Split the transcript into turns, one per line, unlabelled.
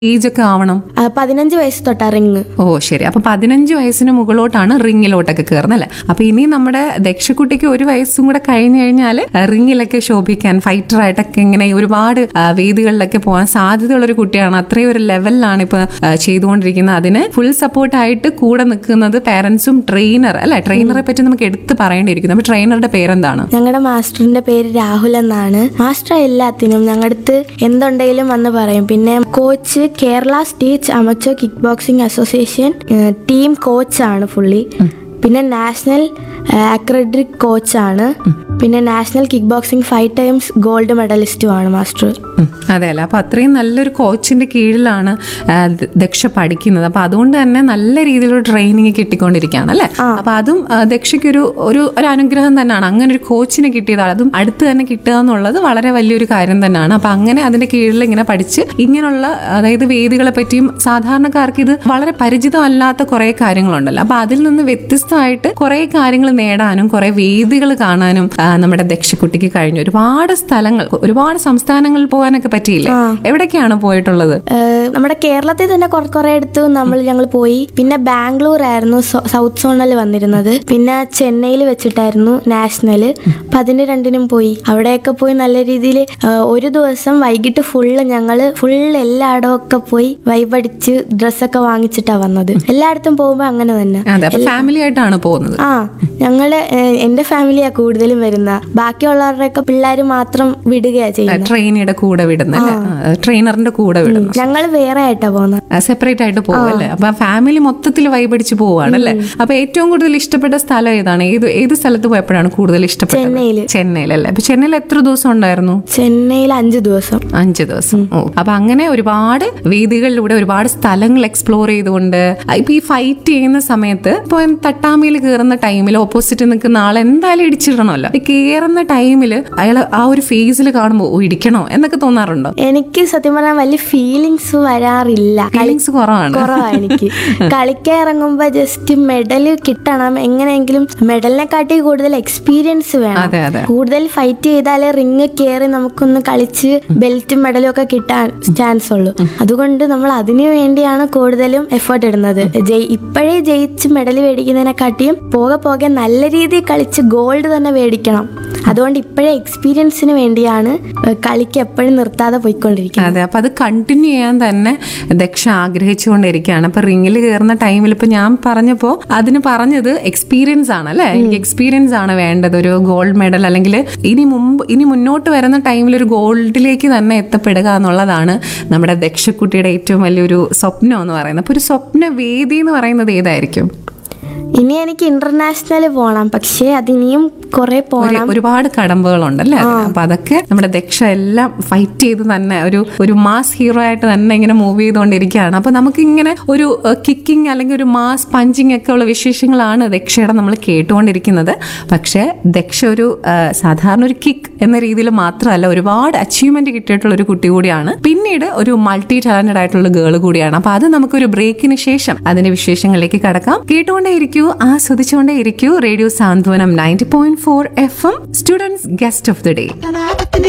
Age ഒക്കെ ആവണം
ആ, പതിനഞ്ച് വയസ്സ് തൊട്ടാ റിങ്
ഓ ശരി അപ്പൊ പതിനഞ്ച് വയസ്സിന് മുകളിലോട്ടാണ് റിങ്ങിലോട്ടൊക്കെ കയറുന്നത് അല്ലേ അപ്പൊ ഇനി നമ്മുടെ ദക്ഷക്കുട്ടിക്ക് ഒരു വയസ്സും കൂടെ കഴിഞ്ഞു കഴിഞ്ഞാൽ റിങ്ങിലൊക്കെ ശോഭിക്കാൻ ഫൈറ്ററായിട്ടൊക്കെ ഇങ്ങനെ ഒരുപാട് ആ, വേദികളിലൊക്കെ പോകാൻ സാധ്യതയുള്ള ഒരു കുട്ടിയാണ് അത്രയും ഒരു ലെവലിലാണ് ഇപ്പൊ ആ, ചെയ്തുകൊണ്ടിരിക്കുന്നത് അതിന് ഫുൾ സപ്പോർട്ടായിട്ട് കൂടെ നിൽക്കുന്നത് പാരന്റ്സും ട്രെയിനർ അല്ലെ ട്രെയിനറെ പറ്റി നമുക്ക് എടുത്ത് പറയേണ്ടിയിരിക്കുന്നു അപ്പൊ ട്രെയിനറുടെ പേരെന്താണ്
ഞങ്ങളുടെ മാസ്റ്ററിന്റെ പേര് രാഹുൽ എന്നാണ് മാസ്റ്റർ എല്ലാത്തിനും ഞങ്ങളുടെ അടുത്ത് എന്തുണ്ടെങ്കിലും വന്ന് പറയും പിന്നെ coach Kerala state amateur kick boxing association ഏഹ്, ടീം കോച്ചാണ് പുള്ളി പിന്നെ നാഷണൽ അക്രഡിക് കോച്ചാണ് പിന്നെ national kick boxing five times gold മെഡലിസ്റ്റുമാണ് മാസ്റ്റർ
ഉം, അതെ അല്ല അപ്പൊ അത്രയും നല്ലൊരു കോച്ചിന്റെ കീഴിലാണ് ആ, ദ- ദക്ഷ പഠിക്കുന്നത് അപ്പൊ അതുകൊണ്ട് തന്നെ നല്ല രീതിയിലുള്ള ട്രെയിനിങ് കിട്ടിക്കൊണ്ടിരിക്കുകയാണ് അല്ലെ അപ്പൊ അതും ആ, ദക്ഷയ്ക്കൊരു ഒരു ഒരു അനുഗ്രഹം തന്നെയാണ് അങ്ങനെ ഒരു കോച്ചിനെ കിട്ടിയത് അതും അടുത്ത് തന്നെ കിട്ടുക എന്നുള്ളത് വളരെ വലിയൊരു കാര്യം തന്നെയാണ് അപ്പൊ അങ്ങനെ അതിന്റെ കീഴിൽ ഇങ്ങനെ പഠിച്ച് ഇങ്ങനെയുള്ള അതായത് വേദികളെ പറ്റിയും സാധാരണക്കാർക്ക് ഇത് വളരെ പരിചിതമല്ലാത്ത കുറെ കാര്യങ്ങളുണ്ടല്ലോ അപ്പൊ അതിൽ നിന്ന് വ്യത്യസ്തമായിട്ട് കുറെ കാര്യങ്ങൾ നേടാനും കുറെ വേദികൾ കാണാനും ആ, നമ്മുടെ ദക്ഷക്കുട്ടിക്ക് കഴിഞ്ഞു ഒരുപാട് സ്ഥലങ്ങൾ ഒരുപാട് സംസ്ഥാനങ്ങളിൽ പോകാനൊക്കെ പറ്റിയില്ലേ എവിടേക്കാണ് പോയിട്ടുള്ളത്
ഏഹ് നമ്മുടെ കേരളത്തിൽ തന്നെ കുറെ കുറെ അടുത്ത് നമ്മൾ ഞങ്ങൾ പോയി പിന്നെ ബാംഗ്ലൂർ ആയിരുന്നു സൗ- സൗത്ത് സോണിൽ വന്നിരുന്നത് പിന്നെ ചെന്നൈയിൽ വെച്ചിട്ടായിരുന്നു നാഷണൽ അപ്പൊ അതിന് രണ്ടിനും പോയി അവിടെയൊക്കെ പോയി നല്ല രീതിയിൽ ഒരു ദിവസം വൈകിട്ട് ഫുള്ള് ഞങ്ങള് ഫുൾ എല്ലായിടവും ഒക്കെ പോയി വൈബടിച്ച് ഡ്രസ്സൊക്കെ വാങ്ങിച്ചിട്ടാ വന്നത് എല്ലായിടത്തും പോകുമ്പോ അങ്ങനെ തന്നെ
അതെ അപ്പൊ ഫാമിലി ആയിട്ടാണ് പോകുന്നത്
ആ ഞങ്ങള് ഏഹ്, എന്റെ ഫാമിലിയാ കൂടുതലും വരുന്ന ബാക്കിയുള്ളവരുടെയൊക്കെ പിള്ളേർ മാത്രം വിടുകയാ ചെയ്യുന്നത്
ട്രെയിനിയുടെ കൂടെ വിടുന്ന അല്ലേ ട്രെയിനറിന്റെ കൂടെ വിടുന്നു
ഞങ്ങൾ വേറെ ആയിട്ടാ പോകുന്നത്
സെപ്പറേറ്റ് ആയിട്ട് പോകും അല്ലേ അപ്പൊ ഫാമിലി മൊത്തത്തിൽ വൈബടിച്ച് പോവാണ് അല്ലേ അപ്പൊ ഏറ്റവും കൂടുതൽ ഇഷ്ടപ്പെട്ട സ്ഥലം ഏതാണ് ഏത് ഏത് സ്ഥലത്ത് പോയപ്പോഴാണ് കൂടുതൽ ഇഷ്ടപ്പെട്ടത്
ചെന്നൈയില്.
ചെന്നൈയിലല്ലേ അപ്പൊ ചെന്നൈയിൽ എത്ര ദിവസം ഉണ്ടായിരുന്നു
ചെന്നൈയിൽ അഞ്ചു ദിവസം
അഞ്ച് ദിവസം ഓ അപ്പൊ അങ്ങനെ ഒരുപാട് വേദികളിലൂടെ ഒരുപാട് സ്ഥലങ്ങൾ എക്സ്പ്ലോർ ചെയ്തുകൊണ്ട് ഇപ്പൊ ഈ ഫൈറ്റ് ചെയ്യുന്ന സമയത്ത് ഇപ്പൊ തട്ടാമയിൽ കയറുന്ന ടൈമിൽ ഓപ്പോസിറ്റ് നിൽക്കുന്ന ആൾ എന്തായാലും ഇടിച്ചിടണമല്ലോ ഈ കയറുന്ന ടൈമിൽ അയാൾ ആ ഒരു ഫേസിൽ കാണുമ്പോൾ ഓ ഇടിക്കണോ എന്നൊക്കെ തോന്നാറുണ്ടോ
എനിക്ക് സത്യം പറഞ്ഞാൽ വലിയ ഫീലിങ്സ് വരാറില്ല കളി
ഫീലിങ്സ് കുറവാണ്
കുറവാ എനിക്ക് കളിക്കാൻ ഇറങ്ങുമ്പോ ജസ്റ്റ് മെഡൽ കിട്ടണം എങ്ങനെയെങ്കിലും മെഡലിനെക്കാട്ടി കൂടുതൽ എക്സ്പീരിയൻസ് വേണം
അതെ അതെ
കൂടുതൽ ഫൈറ്റ് ചെയ്താലേ റിങ് കയറി നമുക്കൊന്ന് കളിച്ച് ബെൽറ്റും മെഡലും ഒക്കെ കിട്ടാൻ ചാൻസ് ഉള്ളൂ അതുകൊണ്ട് നമ്മൾ അതിനു വേണ്ടിയാണ് കൂടുതലും എഫേർട്ട് ഇടുന്നത് ജയി ഇപ്പോഴേ ജയിച്ച് മെഡൽ മേടിക്കുന്നതിനെക്കാട്ടിയും പോകെ പോകെ നല്ല രീതിയിൽ കളിച്ച് ഗോൾഡ് തന്നെ മേടിക്കണം അതുകൊണ്ട് ഇപ്പോഴേ എക്സ്പീരിയൻസിന് വേണ്ടിയാണ് ഏഹ്, കളിക്ക് എപ്പോഴും നിർത്താതെ പോയിക്കൊണ്ടിരിക്കുന്നത്
അതെ അപ്പൊ അത് കണ്ടിന്യൂ ചെയ്യാൻ തന്നെ ദക്ഷ ആഗ്രഹിച്ചുകൊണ്ടിരിക്കുകയാണ് അപ്പൊ റിങ്ങിൽ കയറുന്ന ടൈമിൽ ഇപ്പൊ ഞാൻ പറഞ്ഞപ്പോ അതിന് പറഞ്ഞത് എക്സ്പീരിയൻസ് ആണ് അല്ലെ എനിക്ക് എക്സ്പീരിയൻസ് ആണ് വേണ്ടത് ഒരു ഗോൾഡ് മെഡൽ അല്ലെങ്കിൽ ഇനി മുമ്പ് ഇനി മുന്നോട്ട് വരുന്ന ടൈമിൽ ഒരു ഗോൾഡിലേക്ക് തന്നെ എത്തപ്പെടുക എന്നുള്ളതാണ് നമ്മുടെ ദക്ഷക്കുട്ടിയുടെ ഏറ്റവും വലിയൊരു സ്വപ്നം എന്ന് പറയുന്നത് അപ്പൊ ഒരു സ്വപ്ന വേദി എന്ന് പറയുന്നത് ഏതായിരിക്കും
ഇനി എനിക്ക് ഇന്റർനാഷണൽ പോകണം പക്ഷേ അതിനിയും കുറെ
ഒരു-
പോകണം
ഒരുപാട് കടമ്പകളുണ്ടല്ലേ അതിന്. അപ്പൊ അതൊക്കെ നമ്മുടെ ദക്ഷ എല്ലാം ഫൈറ്റ് ചെയ്ത് തന്നെ ഒരു ഒരു മാസ് ഹീറോ ആയിട്ട് തന്നെ ഇങ്ങനെ മൂവ് ചെയ്തുകൊണ്ടിരിക്കുകയാണ് അപ്പൊ നമുക്ക് ഇങ്ങനെ ഒരു കിക്കിംഗ് അല്ലെങ്കിൽ ഒരു മാസ് പഞ്ചിങ് ഒക്കെ ഉള്ള വിശേഷങ്ങളാണ് ദക്ഷയുടെ നമ്മൾ കേട്ടുകൊണ്ടിരിക്കുന്നത് പക്ഷേ ദക്ഷ ഒരു ആ, സാധാരണ ഒരു കിക്ക് എന്ന രീതിയിൽ മാത്രമല്ല ഒരുപാട് അച്ചീവ്മെന്റ് കിട്ടിയിട്ടുള്ള ഒരു കുട്ടി കൂടിയാണ് പിന്നീട് ഒരു മൾട്ടി ടാലന്റഡ് ആയിട്ടുള്ള ഗേൾ കൂടിയാണ് അപ്പൊ അത് നമുക്കൊരു ബ്രേക്കിന് ശേഷം അതിന്റെ വിശേഷങ്ങളിലേക്ക് കടക്കാം കേട്ടുകൊണ്ടേ ഇരിക്കൂ ആസ്വദിച്ചുകൊണ്ടേ ഇരിക്കൂ radio Santhwanam ninety point four F M students guest of the day